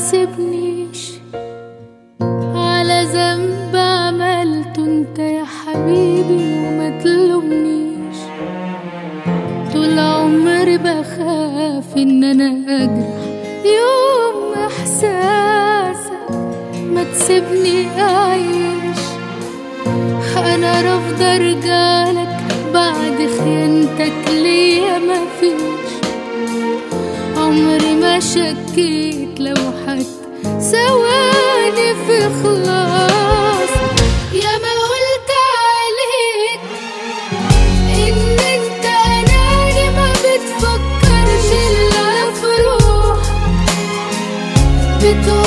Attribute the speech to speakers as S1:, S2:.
S1: تحاسبنيش على ذنب عملته انت يا حبيبي وما تلومنيش طول عمري بخاف ان انا اجرح يوم احساسك ما تسيبني اعيش انا رافضه ارجعلك بعد خيانتك ليا مفيش عمري ما شكيت لو حتى ثواني في خلاص يا ما قلت عليك ان انت اناني ما بتفكرش الا في روحك بتقول